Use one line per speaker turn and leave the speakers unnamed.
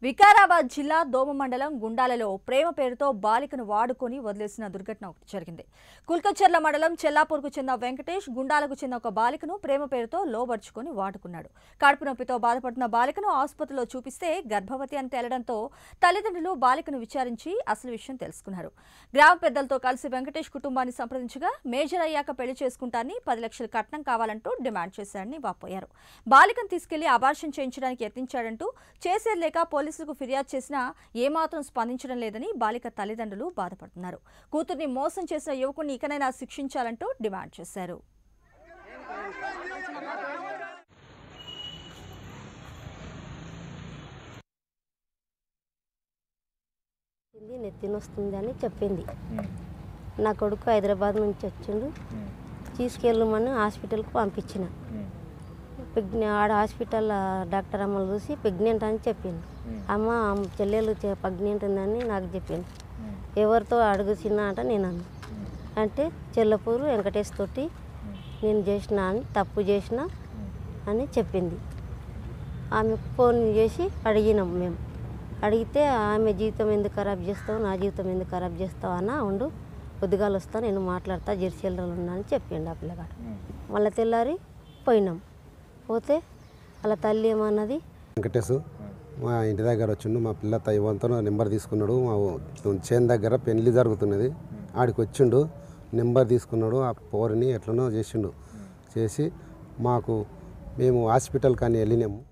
వికారాబాద్ జిల్లా దోమ మండలం గుండాలలో ప్రేమ పేరుతో బాలికను వాడుకొని వదిలేసిన దుర్ఘటన ఒకటి జరిగింది కుల్కచర్ల మండలం చెల్లాపూర్కు చెందిన వెంకటేష్ గుండాలకు చెందిన ఒక బాలికను ప్రేమ పేరుతో లోబర్చుకొని వాడుకున్నాడు కడుపు నొప్పితో బాధపడుతున్న బాలికను ఆసుపత్రిలో చూపిస్తే గర్భవతి అని తేలడంతో తల్లిదండ్రులు బాలికను విచారించి అసలు విషయం తెలుసుకున్నారు గ్రామ పెద్దలతో కలిసి వెంకటేష్ కుటుంబాన్ని సంప్రదించగా మేజర్ అయ్యాక పెళ్లి చేసుకుంటానని పది లక్షల కట్నం కావాలంటూ డిమాండ్ చేశారని వాపోయారు బాలికను తీసుకెళ్లి అబార్షన్ చేయించడానికి యత్నించాడంటూ చేసేది లేక పోలీసులకు ఫిర్యాదు చేసినా ఏమాత్రం స్పందించడం లేదని బాలిక తల్లిదండ్రులు బాధపడుతున్నారు కూతుర్ని మోసం చేసిన యువకుడిని ఇకనైనా శిక్షించాలంటూ డిమాండ్ చేశారు
ఇది నెత్తిన వస్తుంది అని చెప్పింది నా కొడుకు హైదరాబాద్ నుంచి వచ్చిండు తీసుకెళ్ళమని హాస్పిటల్కి పంపించిన ప్రెగ్నె ఆడ హాస్పిటల్ డాక్టర్ అమ్మలు చూసి ప్రెగ్నెంట్ అని చెప్పింది అమ్మ ఆమె చెల్లెలు ప్రెగ్నెంట్ ఉందని నాకు చెప్పింది ఎవరితో అడుగు చిన్న అంట నేను అన్న అంటే చెల్లపూరు వెంకటేష్ తోటి నేను చేసిన అని తప్పు చేసిన అని చెప్పింది ఆమె ఫోన్ చేసి అడిగినాం మేము అడిగితే ఆమె జీవితం ఎందుకు ఖరాబ్ చేస్తావు నా జీవితం ఎందుకు ఖరాబ్ చేస్తావు అన్న ఉండు పొద్దుగాలు వస్తా నేను మాట్లాడతా జెర్సీలలో ఉన్నా అని చెప్పిండు ఆ పిల్లగాడు మళ్ళీ తెల్లారి పోయినాం పోతే వాళ్ళ తల్లి ఏమన్నది
వెంకటేష్ మా ఇంటి దగ్గర వచ్చిండు మా పిల్ల తైవంతో నెంబర్ తీసుకున్నాడు మా చేను దగ్గర పెళ్లి జరుగుతున్నది ఆడికి వచ్చిండు నెంబర్ తీసుకున్నాడు ఆ పోరిని ఎట్లనో చేసిండు చేసి మాకు మేము హాస్పిటల్ కానీ వెళ్ళినాము